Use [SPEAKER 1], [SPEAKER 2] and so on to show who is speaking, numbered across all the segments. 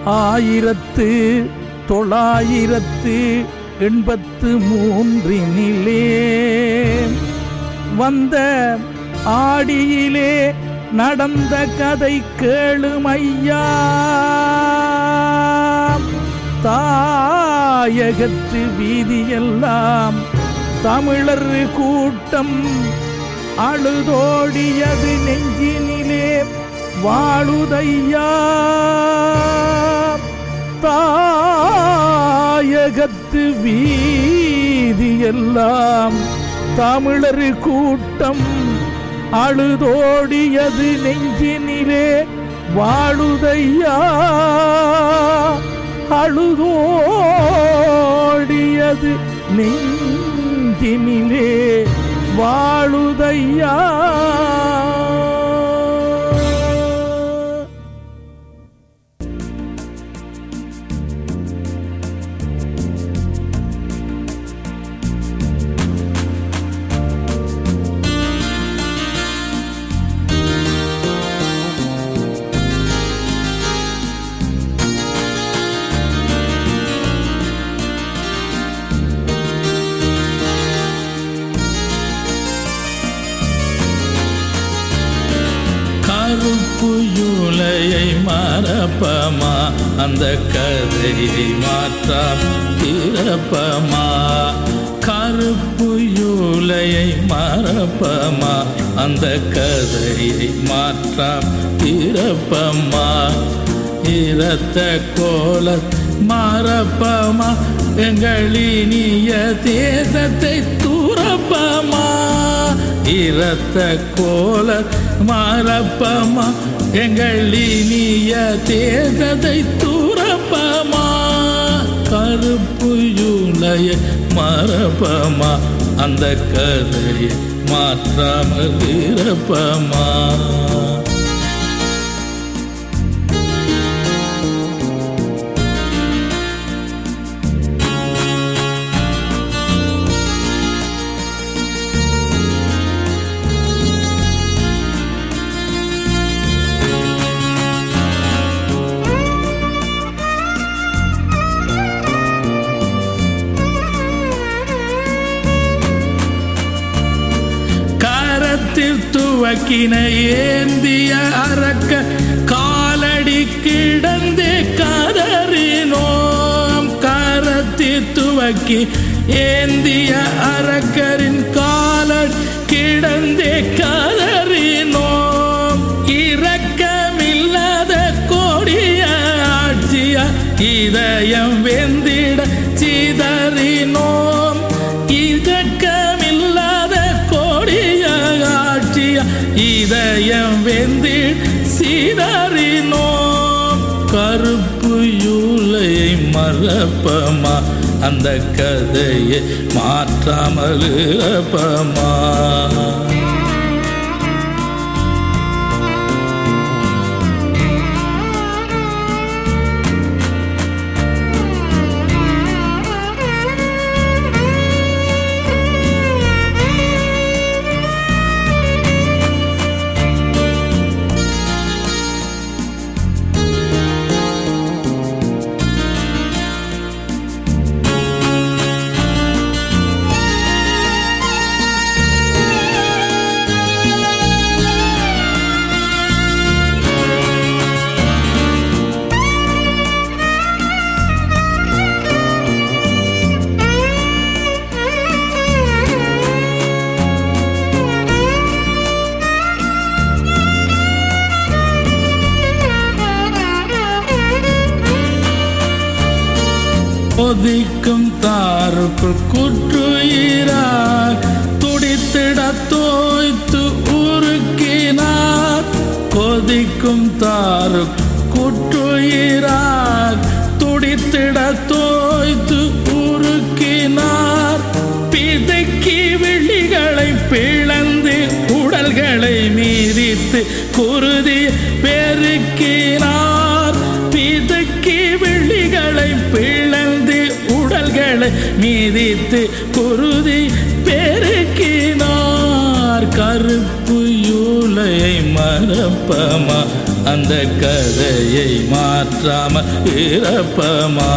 [SPEAKER 1] ஆயிரத்து தொள்ளாயிரத்து எண்பத்து மூன்றினிலே வந்த ஆடியிலே நடந்த கதை கேளுமையா தாயகத்து வீதியெல்லாம் தமிழர் கூட்டம் அழுதோடியது நெஞ்சினிலே வாழுதையா தாயகத்து வீதியெல்லாம் தமிழர் கூட்டம் அழுதோடியது நெஞ்சினிலே வாழுதையா அழுதோடியது நெஞ்சினிலே வாழுதையா
[SPEAKER 2] கருப்பு யூலையை மறப்பமா அந்த கதையை மாற்றாம் திறப்பமா கருப்பு யூலையை மறப்பமா அந்த கதையை மாற்றாம் திறப்பமா இரத்த கோல மறப்பமா எங்களினிய தேசத்தை தூரப்பமா இரத்த கோல மறப்பமா எங்கள் இனிய தேசத்தை தூரப்பமா கருப்பு யூலைய மறப்பமா அந்த கதையை மாற்றாமல் இருப்பமா கரத்தில் துவக்கின ஏந்திய அரக்க காலடி கிடந்தே கதறினோம் கரத்தில் துவக்கி ஏந்திய அரக்கரின் காலடி கிடந்தே கதறினோம் இரக்கமில்லாத கொடிய ஆட்சிய இதயம் வெந்திட சிதறினோம் இரக்கமில்லாத கொடிய ஆட்சிய இதயம் வெந்து சீதறினோம் கருப்பு யூலையை மறப்பமா அந்த கதையை மாற்றாமல் இருப்பமா கொதிக்கும் தாருக்குள் குற்றுயிரார் துடித்திட தோய்த்து உருக்கினார் கொதிக்கும் தாரு குற்றுயிரார் துடித்திட தோய்த்து உருக்கினார் பிதக்கி விழிகளை பிளந்து உடல்களை மீதித்து குருதி பெருக்கினார் பிதக்கி விழிகளை பிளந்து உடல்களை மீதித்து குருதி பெருக்கினார் கருப்பு யூலையை மறப்பமா அந்த கதையை மாற்றாமல் இறப்பமா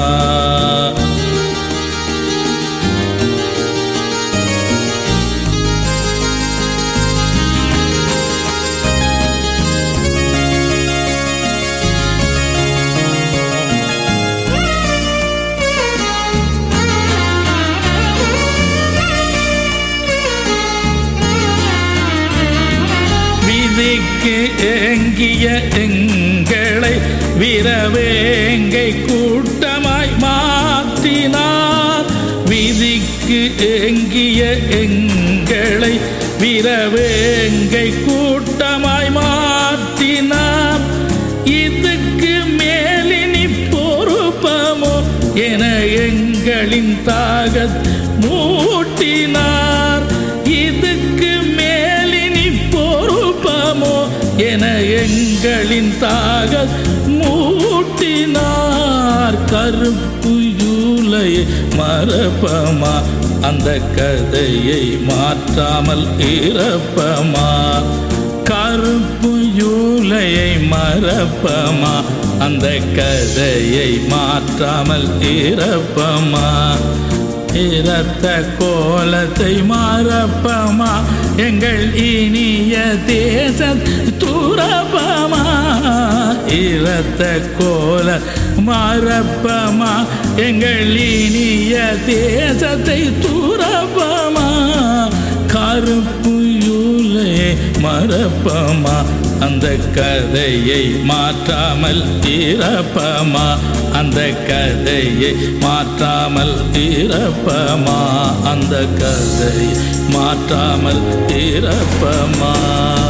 [SPEAKER 2] விதிக்கு ஏங்கிய எங்களை விரவேங்கை கூட்டமாய் மாற்றினார் விதிக்கு ஏங்கிய எங்களை விரவேங்கை கூட்டமாய் மாற்றினார் இதுக்கு மேலினி பொறுப்பமோ என எங்களின் தாகத் மூட்டினார் இதுக்கு மேலினி பொறுப்பமோ என எங்களின் தாகத் மூட்டினார் கருப்பு யூலை மறப்பமா அந்த கதையை மாற்றாமல் இறப்பமா கருப்பு யூலையை மறப்பமா அந்த கதையை மாற்றாமல் இறப்பமா இரத்த கோலத்தை மறப்பமா எங்கள் இனிய தேச துறப்பமா இரத்த கோல மறப்பமா எங்கள் இனிய தேசத்தை துறப்பமா கருப்பு யூலையை மறப்பமா அந்த கதையை மாற்றாமல் இறப்பமா அந்த கதையை மாற்றாமல் இறப்பமா அந்த கதையை மாற்றாமல் இறப்பமா